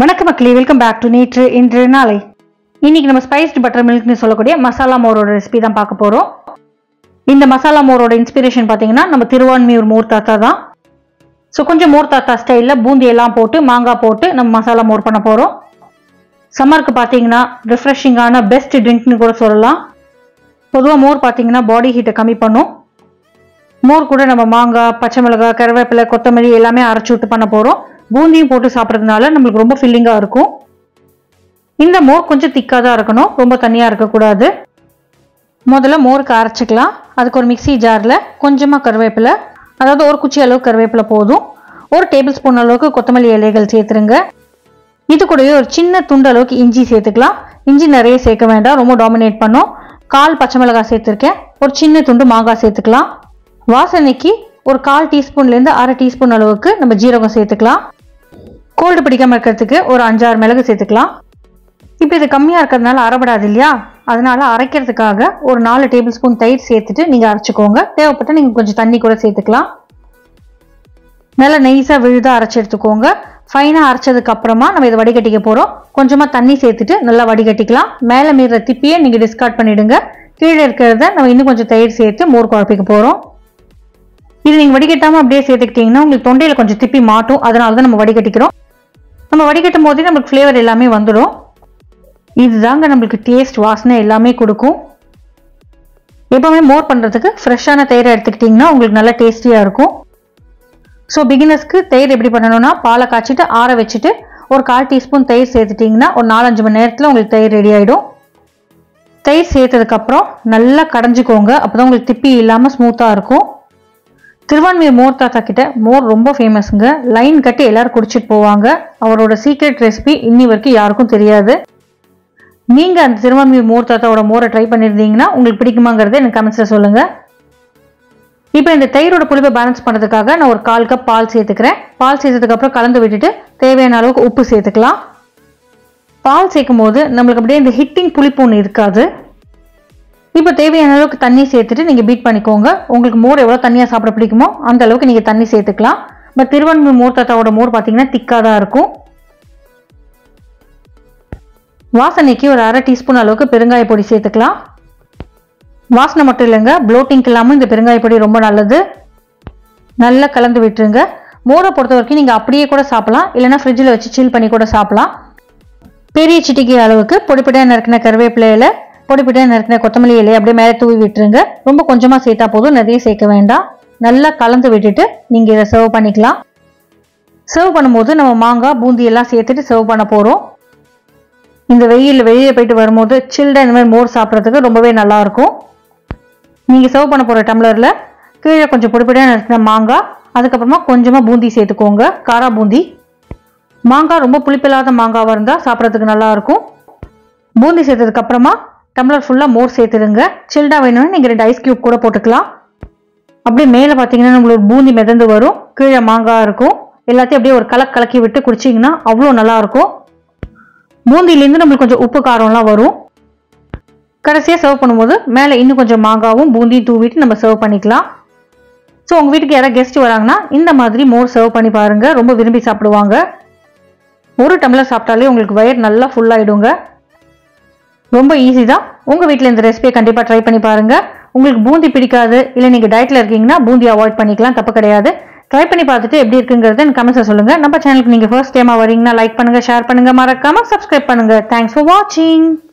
வணக்கம் மக்களே welcome back to நேற்று இன்று நாளை இன்னைக்கு நம்ம ஸ்பைஸ்டு பட்டர் மில்க்னு சொல்லக்கூடிய மசாலா மோரோட ரெசிபி தான் பார்க்க போறோம் இந்த மசாலா மோரோட இன்ஸ்பிரேஷன் பார்த்தீங்கன்னா நம்ம திருவான்மியூர் மோர் தாத்தா தான் ஸோ கொஞ்சம் மோர் தாத்தா ஸ்டைலில் பூந்தி எல்லாம் போட்டு மாங்காய் போட்டு நம்ம மசாலா மோர் பண்ண போகிறோம் சம்மருக்கு பார்த்தீங்கன்னா ரிஃப்ரெஷிங்கான பெஸ்ட் ட்ரிங்க்னு கூட சொல்லலாம் பொதுவாக மோர் பார்த்தீங்கன்னா பாடி ஹீட்டை கம்மி பண்ணும் மோர் கூட நம்ம மாங்காய் பச்சை மிளகாய் கருவேப்பிலை கொத்தமல்லி எல்லாமே அரைச்சி விட்டு பண்ண போகிறோம் பூந்தியும் போட்டு சாப்பிட்றதுனால நம்மளுக்கு ரொம்ப ஃபில்லிங்காக இருக்கும் இந்த மோர் கொஞ்சம் திக்காக தான் இருக்கணும் ரொம்ப தண்ணியாக இருக்கக்கூடாது முதல்ல மோருக்கு அரைச்சிக்கலாம் அதுக்கு ஒரு மிக்ஸி ஜாரில் கொஞ்சமாக கருவேப்பிலை அதாவது ஒரு குச்சி அளவு கருவேப்பிலை போதும் ஒரு டேபிள் ஸ்பூன் அளவுக்கு கொத்தமல்லி இலைகள் சேர்த்துருங்க இது கூடவே ஒரு சின்ன துண்டு அளவுக்கு இஞ்சி சேர்த்துக்கலாம் இஞ்சி நிறைய சேர்க்க வேண்டாம் ரொம்ப டாமினேட் பண்ணும் கால் பச்சை மிளகாய் சேர்த்துருக்கேன் ஒரு சின்ன துண்டு மாங்காய் சேர்த்துக்கலாம் வாசனைக்கு ஒரு கால் டீஸ்பூன்லேருந்து அரை டீஸ்பூன் அளவுக்கு நம்ம ஜீரகம் சேர்த்துக்கலாம் கோல்டு பிடிக்காம இருக்கிறதுக்கு ஒரு அஞ்சாறு மிளகு சேர்த்துக்கலாம் இப்போ இது கம்மியாக இருக்கிறதுனால அரைபடாது இல்லையா அதனால அரைக்கிறதுக்காக ஒரு நாலு டேபிள் ஸ்பூன் தயிர் சேர்த்துட்டு நீங்கள் அரைச்சிக்கோங்க தேவைப்பட்டால் நீங்கள் கொஞ்சம் தண்ணி கூட சேர்த்துக்கலாம் நல்லா நெய்ஸாக விழுதாக அரைச்சி எடுத்துக்கோங்க ஃபைனாக அரைச்சதுக்கு அப்புறமா நம்ம இதை வடிகட்டிக்க போகிறோம் கொஞ்சமாக தண்ணி சேர்த்துட்டு நல்லா வடிகட்டிக்கலாம் மேலே மீற திப்பியை நீங்கள் டிஸ்கார்ட் பண்ணிவிடுங்க கீழே இருக்கிறத நம்ம இன்னும் கொஞ்சம் தயிர் சேர்த்து மோர் குழப்பிக்க போகிறோம் இது நீங்கள் வடிகட்டாமல் அப்படியே சேர்த்துக்கிட்டிங்கன்னா உங்களுக்கு தொண்டையில் கொஞ்சம் திப்பி மாட்டும் அதனால தான் நம்ம வடிகட்டிக்கிறோம் நம்ம வடிகட்டும் போதே நம்மளுக்கு ஃப்ளேவர் எல்லாமே வந்துடும் இதுதாங்க நம்மளுக்கு டேஸ்ட் வாசனை எல்லாமே கொடுக்கும் எப்போவுமே மோர் பண்ணுறதுக்கு ஃப்ரெஷ்ஷான தயிரை எடுத்துக்கிட்டிங்கன்னா உங்களுக்கு நல்லா டேஸ்டியாக இருக்கும் ஸோ பிகினர்ஸ்க்கு தயிர் எப்படி பண்ணணும்னா பாலை காய்ச்சிட்டு ஆற வச்சுட்டு ஒரு கால் டீஸ்பூன் தயிர் சேர்த்துட்டிங்கன்னா ஒரு நாலஞ்சு மணி நேரத்தில் உங்களுக்கு தயிர் ரெடி ஆகிடும் தயிர் சேர்த்ததுக்கப்புறம் நல்லா கடைஞ்சிக்கோங்க அப்போ தான் உங்களுக்கு திப்பி இல்லாமல் ஸ்மூத்தாக இருக்கும் திருவான்மையூர் மோர் தாத்தா கிட்ட மோர் ரொம்ப ஃபேமஸுங்க லைன் கட்டி எல்லாரும் குடிச்சிட்டு போவாங்க அவரோட சீக்ரெட் ரெசிபி இன்னி வரைக்கும் யாருக்கும் தெரியாது நீங்க அந்த திருவான்மையூர் மோர் தாத்தாவோட மோரை ட்ரை பண்ணியிருந்தீங்கன்னா உங்களுக்கு பிடிக்குமாங்கிறத எனக்கு கமெண்ட்ஸ்ல சொல்லுங்க இப்போ இந்த தயிரோட புளிப்பை பேலன்ஸ் பண்ணுறதுக்காக நான் ஒரு கால் கப் பால் சேர்த்துக்கிறேன் பால் சேர்த்ததுக்கு அப்புறம் கலந்து விட்டுட்டு தேவையான அளவுக்கு உப்பு சேர்த்துக்கலாம் பால் சேர்க்கும் போது நம்மளுக்கு அப்படியே இந்த ஹிட்டிங் புளிப்பு ஒன்று இருக்காது இப்போ தேவையான அளவுக்கு தண்ணி சேர்த்துட்டு நீங்கள் பீட் பண்ணிக்கோங்க உங்களுக்கு மோர் எவ்வளோ தண்ணியாக சாப்பிட பிடிக்குமோ அந்த அளவுக்கு நீங்கள் தண்ணி சேர்த்துக்கலாம் பட் திருவண்ணூர் மோர் தாத்தாவோட மோர் பார்த்தீங்கன்னா திக்காக தான் இருக்கும் வாசனைக்கு ஒரு அரை டீஸ்பூன் அளவுக்கு பெருங்காய பொடி சேர்த்துக்கலாம் வாசனை மட்டும் இல்லைங்க ப்ளோட்டிங்க்கு இல்லாமல் இந்த பெருங்காய பொடி ரொம்ப நல்லது நல்லா கலந்து விட்டுருங்க மோரை பொறுத்த வரைக்கும் நீங்கள் அப்படியே கூட சாப்பிடலாம் இல்லைனா ஃப்ரிட்ஜில் வச்சு சில் பண்ணி கூட சாப்பிடலாம் பெரிய சிட்டிகை அளவுக்கு பொடிப்படியாக நறுக்கின கருவேப்பிலையில பொடிப்பிட்டு நறுக்கின கொத்தமல்லி இலையை அப்படியே மேலே தூவி விட்டுருங்க ரொம்ப கொஞ்சமாக சேர்த்தா போதும் நிறைய சேர்க்க வேண்டாம் நல்லா கலந்து விட்டுட்டு நீங்கள் இதை சர்வ் பண்ணிக்கலாம் சர்வ் பண்ணும்போது நம்ம மாங்காய் பூந்தி எல்லாம் சேர்த்துட்டு சர்வ் பண்ண போகிறோம் இந்த வெயில் வெளியே போயிட்டு வரும்போது சில்ட இந்த மாதிரி மோர் சாப்பிட்றதுக்கு ரொம்பவே நல்லாயிருக்கும் நீங்கள் சர்வ் பண்ண போகிற டம்ளரில் கீழே கொஞ்சம் பொடிப்படியாக நறுக்கின மாங்காய் அதுக்கப்புறமா கொஞ்சமாக பூந்தி சேர்த்துக்கோங்க காரா பூந்தி மாங்காய் ரொம்ப புளிப்பில்லாத மாங்காவாக இருந்தால் சாப்பிட்றதுக்கு நல்லாயிருக்கும் பூந்தி சேர்த்ததுக்கு அப்புறமா டம்ளர் ஃபுல்லாக மோர் சேர்த்துடுங்க சில்டா வேணும்னு நீங்கள் ரெண்டு ஐஸ் க்யூப் கூட போட்டுக்கலாம் அப்படியே மேலே பார்த்தீங்கன்னா நம்மளோட பூந்தி மிதந்து வரும் கீழே மாங்காய் இருக்கும் எல்லாத்தையும் அப்படியே ஒரு கலக் கலக்கி விட்டு குடிச்சிங்கன்னா அவ்வளோ நல்லாயிருக்கும் பூந்திலேருந்து நம்மளுக்கு கொஞ்சம் உப்பு காரம்லாம் வரும் கடைசியாக சர்வ் பண்ணும்போது மேலே இன்னும் கொஞ்சம் மாங்காவும் பூந்தியும் தூவிட்டு நம்ம சர்வ் பண்ணிக்கலாம் ஸோ உங்கள் வீட்டுக்கு யாராவது கெஸ்ட் வராங்கன்னா இந்த மாதிரி மோர் சர்வ் பண்ணி பாருங்கள் ரொம்ப விரும்பி சாப்பிடுவாங்க ஒரு டம்ளர் சாப்பிட்டாலே உங்களுக்கு வயிறு நல்லா ஃபுல்லாகிடுங்க ரொம்ப ஈஸி தான் உங்கள் வீட்டில் இந்த ரெசிபியை கண்டிப்பாக ட்ரை பண்ணி பாருங்கள் உங்களுக்கு பூந்தி பிடிக்காது இல்லை நீங்கள் டயட்டில் இருக்கீங்கன்னா பூந்தி அவாய்ட் பண்ணிக்கலாம் தப்பு கிடையாது ட்ரை பண்ணி பார்த்துட்டு எப்படி இருக்குங்கிறத எனக்கு கமெண்ட்ஸில் சொல்லுங்கள் நம்ம சேனலுக்கு நீங்கள் ஃபர்ஸ்ட் டைமாக வரீங்கன்னா லைக் பண்ணுங்கள் ஷேர் பண்ணுங்கள் மறக்காமல் சப்ஸ்கிரைப் பண்ணுங்கள் தேங்க்ஸ் ஃபார் வாட்சிங்